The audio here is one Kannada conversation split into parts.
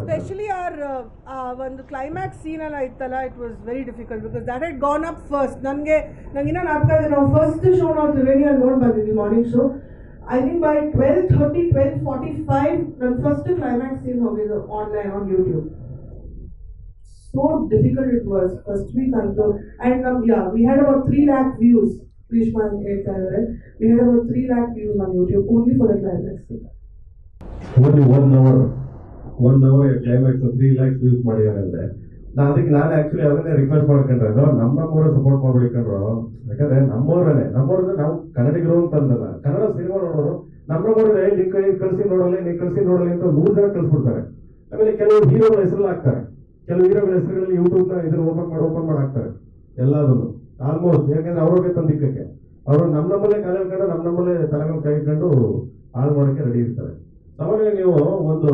ಎಸ್ಪೆಷಲಿ ಆರ್ ಒಂದು ಕ್ಲೈಮ್ಯಾಕ್ಸ್ ಸೀನ್ ಎಲ್ಲ ಇತ್ತಲ್ಲ it was very difficult because that had gone up first ನನಗೆ ನಂಗೆ ಇನ್ನೂ ನಾಲ್ಕ ನಾವು ಫಸ್ಟ್ ಶೋ ನಾವು ತ್ರಿವೇಣಿಯಲ್ಲಿ ನೋಡಿ ಬಂದಿದ್ವಿ morning show I think by twelve thirty twelve forty five ನನ್ನ ಫಸ್ಟ್ ಕ್ಲೈಮ್ಯಾಕ್ಸ್ ಸೀನ್ ಹೋಗಿದ್ದು online on YouTube so difficult it was first week until and um, yeah we had about 3 lakh views Grishma ಹೇಳ್ತಾ ಇದ್ದಾರೆ we had about 3 lakh views on YouTube only for the climax only one hour one hour climax three lakhs use ಮಾಡಿದ್ದಾರೆ ಅಂದ್ರೆ ನಾ ಅದಕ್ಕೆ ನಾನು ಆಕ್ಚುಲಿ ಅದನ್ನೇ ರಿಕ್ವೆಸ್ಟ್ ಮಾಡ್ಕೊಂಡ್ರೆ ಅದು ನಮ್ಮ ನಮ್ಮೂರ ಸಪೋರ್ಟ್ ಮಾಡ್ಬಿಡ್ಕೊಂಡ್ರು ಯಾಕಂದ್ರೆ ನಮ್ಮೂರನೇ ನಮ್ಮೂರಂದ್ರೆ ನಾವು ಕನ್ನಡಿಗರು ಅಂತ ಅಂದಲ್ಲ ಕನ್ನಡ ಸಿನಿಮಾ ನೋಡೋರು ನಮ್ಮ ನಮ್ಮೂರೇ ಲಿಂಕ್ ಕಳಿಸಿ ನೋಡಲ್ಲ ನೀ ಕಳಿಸಿ ನೋಡಲ್ಲ ಅಂತ ನೂರು ಜನ ಕಳಿಸ್ಬಿಡ್ತಾರೆ ಆಮೇಲೆ ಕೆಲವು ಹೀರೋಗಳ ಹೆಸರು ಹಾಕ್ತಾರೆ ಕೆಲವು ಹೀರೋಗಳ ಹೆಸರುಗಳಲ್ಲಿ ಯೂಟ್ಯೂಬ್ ನ ಇದ್ರ ಓಪನ್ ಮಾಡಿ ಓಪನ್ ಮಾಡಿ ಹಾಕ್ತಾರೆ ಎಲ್ಲದನ್ನು ಆಲ್ಮೋಸ್ಟ್ ಯಾಕಂದ್ರೆ ಅವ್ರಿಗೆ ತಂದಿಕ್ಕಕ್ಕೆ ಅವರು ನಮ್ಮ ನಮ್ಮಲ್ಲೇ ಕಾಲ ಇಟ್ಕೊಂಡು ನಮ್ಮ ನಮ್ಮಲ್ಲೇ ತಲೆ ಮೇಲೆ ಕೈ ಇಟ್ಕೊಂಡು ಹಾಳು ಮಾಡೋಕೆ ರೆಡಿ ಇರ್ತಾರೆ ಸಾಮಾನ್ಯ ನೀವು ಒಂದು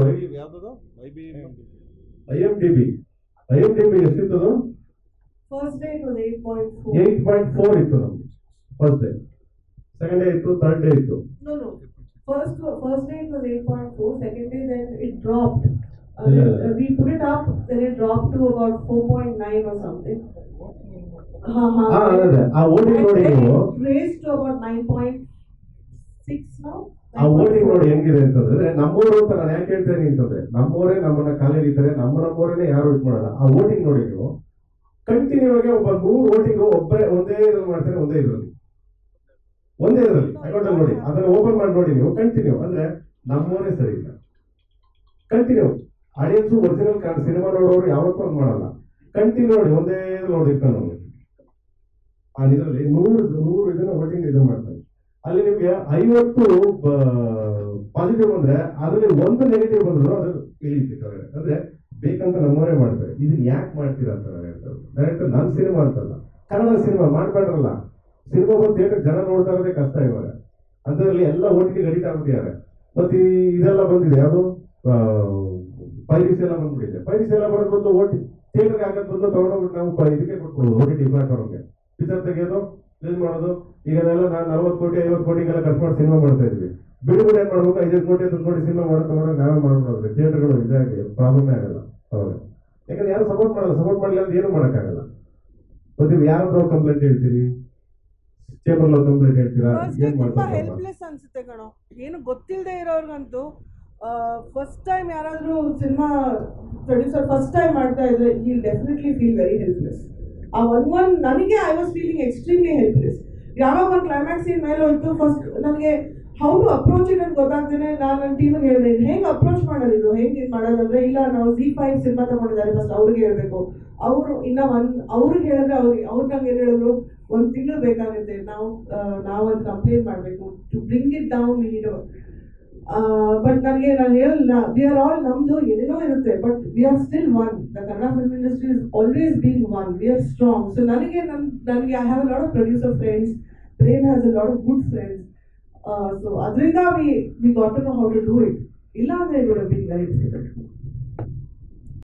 I M D B I M D B ಎಷ್ಟಿತ್ತದು first day it was 8.4 eight point four ಇತ್ತು ನಮ್ದು ಫಸ್ಟ್ ಡೇ ಸೆಕೆಂಡ್ ಡೇ ಇತ್ತು ಥರ್ಡ್ ಡೇ ಇತ್ತು no no first first day it was 8.4 second day then it dropped uh, Yeah. then, uh, we put it up then it dropped to about 4.9 or something ha ಹಾ ha ಅದೇ ಆ ವೋಟಿಂಗ್ ನೋಡಿ ನೀವು it raised to about 9.6 now ಆ ವೋಟಿಂಗ್ ನೋಡಿ ಹೆಂಗಿದೆ ಅಂತಂದ್ರೆ ನಮ್ಮೂರು ಅಂತ ನಾನು ಯಾಕೆ ಹೇಳ್ತೇನೆ ಅಂತಂದ್ರೆ ನಮ್ಮೂರೇ ನಮ್ಮನ್ನ ಕಾಲಿಡಿತಾರೆ ನಮ್ಮ ನಮ್ಮೂರೇ ಯಾರು ಇದು ಮಾಡಲ್ಲ ಆ ವೋಟಿಂಗ್ ನೋಡಿ ನೀವು ಕಂಟಿನ್ಯೂ ಆಗಿ ಒಬ್ಬ ನೂರು ವೋಟಿಂಗ್ ಒಬ್ಬರೇ ಒಂದೇ ಇದ್ರಲ್ಲಿ ಮಾಡ್ತಾರೆ ಒಂದೇ ಇದರಲ್ಲಿ ಒಂದೇ ಇದರಲ್ಲಿ ಅಕೌಂಟ್ ನೋಡಿ ಅದನ್ನ ಓಪನ್ ಮಾಡಿ ನೋಡಿ ನೀವು ಕಂಟಿನ್ಯೂ ಅಂದ್ರೆ ನಮ್ಮೂರೇ ಸರಿ ಇಲ್ಲ ಕಂಟಿನ್ಯೂ ಆಡಿಯನ್ಸ್ ಒರಿಜಿನಲ್ ಸಿನಿಮಾ ನೋಡೋರು ಯಾವತ್ತೂ ಹಂಗ್ ಮಾಡಲ್ಲ ಕಂಟಿನ್ಯೂ ನೋಡಿ ಒಂದೇ ನೋಡಿರ್ತಾನೆ ಅವನು ಆ ಇದರಲ್ಲಿ ನೂರು ನೂರು ಇದನ್ನ ವೋಟಿಂಗ್ ಇದು ಮಾಡ್ತಾನೆ ಅಲ್ಲಿ ನಿಮ್ಗೆ ಐವತ್ತು ಪಾಸಿಟಿವ್ ಬಂದ್ರೆ ಅದರಲ್ಲಿ ಒಂದು ನೆಗೆಟಿವ್ ಬಂದ್ರು ಅದು ಇಳಿಯುತ್ತೆ ಕೆಳಗಡೆ ಅಂದ್ರೆ ಬೇಕಂತ ನಮ್ಮವರೇ ಮಾಡ್ತಾರೆ ಇದನ್ನ ಯಾಕೆ ಮಾಡ್ತೀರಾ ಅಂತ ನಾನು ಹೇಳ್ತಾರೆ ಡೈರೆಕ್ಟರ್ ನನ್ನ ಸಿನಿಮಾ ಅಂತಲ್ಲ ಕನ್ನಡ ಸಿನಿಮಾ ಮಾಡ್ಕೊಂಡ್ರಲ್ಲ ಸಿನಿಮಾ ಬಂದು ಥಿಯೇಟರ್ ಜನ ನೋಡ್ತಾ ಇರೋದೇ ಕಷ್ಟ ಇವಾಗ ಅದರಲ್ಲಿ ಎಲ್ಲ ಒಟ್ಟಿಗೆ ಎಡಿಟ್ ಆಗ್ಬಿಟ್ಟಿದ್ದಾರೆ ಮತ್ತೆ ಈ ಇದೆಲ್ಲ ಬಂದಿದೆ ಯಾವುದು ಪೈರಿಸ್ ಎಲ್ಲ ಬಂದ್ಬಿಟ್ಟಿದೆ ಪೈರಿಸ್ ಎಲ್ಲ ಬರೋದು ಬಂದು ಓಟಿ ಥಿಯೇಟರ್ಗೆ ಹಾಕೋದು ಬಂದು ತಗೊಂಡೋಗ್ಬಿಟ್ಟು ನಾವು ಪ- ಇದಕ್ಕೆ ಕೊಟ್ಬಿಡೋದು ಓ ಟಿ ಟಿ ಪ್ಲಾಟ್ಫಾರ್ಮ್ಗೆ ಪಿಕ್ಚರ್ ತೆಗೆಯೋದು ರಿಲೀಸ್ ಮಾಡೋದು ಈಗ ನಾವೆಲ್ಲ ನಾನು ನಲ್ವತ್ತು ಕೋಟಿ ಐವತ್ತು ಕೋಟಿಗೆಲ್ಲ ಖರ್ಚು ಮಾಡಿ ಸಿನಿಮಾ ಮಾಡ್ತಾ ಇದ್ವಿ ಬಿಡು ಬಿಡು ಏನ್ ಮಾಡ್ಬೇಕು ಐದೈದು ಕೋಟಿ ಹತ್ತು ಕೋಟಿ ಸಿನಿಮಾ ಮಾಡೋ ತಗೊಂಡಾಗ ನಾವೇ ಮಾಡ್ಬಿಡೋದು ಥಿಯೇಟರ್ಗಳು ಇದಾಗಿ ಪ್ರಾಬ್ಲಮ್ ಆಗಲ್ಲ ಅವಾಗ ಯಾಕಂದ್ರೆ ಯಾರು ಸಪೋರ್ಟ್ ಮಾಡಲ್ಲ ಸಪೋರ್ಟ್ ಮಾಡಲಿಲ್ಲ ಅಂದ್ರೆ ಏನು ಮಾಡೋಕ್ಕಾಗಲ್ಲ ಮತ್ತೆ ನೀವು ಯಾರ ಹತ್ರ ಕಂಪ್ಲೇಂಟ್ ಹೇಳ್ತೀರಿ ಚೇಂಬರ್ ಕಂಪ್ಲೇಂಟ್ ಹೇಳ್ತೀರಾ ಫಸ್ಟ್ ಡೇ ಏನ್ ತುಂಬಾ ಮಾಡ್ತಾರೆ ಹೆಲ್ಪ್ಲೆಸ್ ಅನ್ಸುತ್ತೆ ಕಣೋ ಏನು ಗೊತ್ತಿಲ್ಲದೆ ಇರೋರ್ಗಂತೂ ಫಸ್ಟ್ ಟೈಮ್ ಯಾರಾದರೂ ಸಿನಿಮಾ ಪ್ರೊಡ್ಯೂಸರ್ ಫಸ್ಟ್ ಟೈಮ್ ಮಾಡ್ತಾ ಇದ್ರೆ ಈ ಡೆಫಿನೆಟ್ಲಿ ಫೀಲ್ ವೆರಿ ಹೆಲ್ಪ್ಲೆಸ್ ಆ ಒನ್ ಒನ್ ನನಗೆ I was feeling extremely helpless ಯಾವಾಗ ಒಂದು ಕ್ಲೈಮ್ಯಾಕ್ಸ್ ಸೀನ್ ಮೇಲೆ ಹೋಯ್ತು ಫಸ್ಟ್ ನನಗೆ ಹೌ ಟು ಅಪ್ರೋಚ್ ಇಟ್ ಅಂತ ಗೊತ್ತಾಗ್ದೇನೆ ನಾನು ನನ್ನ ಟೀಮಿಗೆ ಹೇಳಿದೆ ಹೆಂಗೆ ಅಪ್ರೋಚ್ ಮಾಡೋದಿದು ಹೆಂಗೆ ಇದು ಮಾಡೋದಂದ್ರೆ ಇಲ್ಲ ನಾವು ಜಿ ಫೈವ್ ಸಿನಿಮಾ ತಗೊಂಡಿದ್ದಾರೆ ಫಸ್ಟ್ ಅವ್ರಿಗೆ ಹೇಳ್ಬೇಕು ಅವರು ಇನ್ನ ಒಂದ್ ಅವ್ರಿಗೆ ಹೇಳಿದ್ರೆ ಅವ್ರಿಗೆ ಅವ್ರು ನಂಗೆ ಏನು ಹೇಳಿದ್ರು ಒಂದು ತಿಂಗಳು ಬೇಕಾಗುತ್ತೆ ನಾವು ನಾವು ಅದು ಕಂಪ್ಲೇಂಟ್ ಮಾಡಬೇಕು to bring it down we need but ನನಗೆ ನಾನು ಹೇಳಲ್ಲ ವಿ ಆರ್ ಆಲ್ ನಮ್ದು ಏನೇನೋ ಇರುತ್ತೆ but we are still one the Kannada film industry is always being one we are strong so ನನಗೆ ನನ್ ನನಗೆ I have lot of producer friends Prem has a lot of good friends so ಅದರಿಂದ we we got to know how to do it ಇಲ್ಲ ಅಂದ್ರೆ it would been very difficult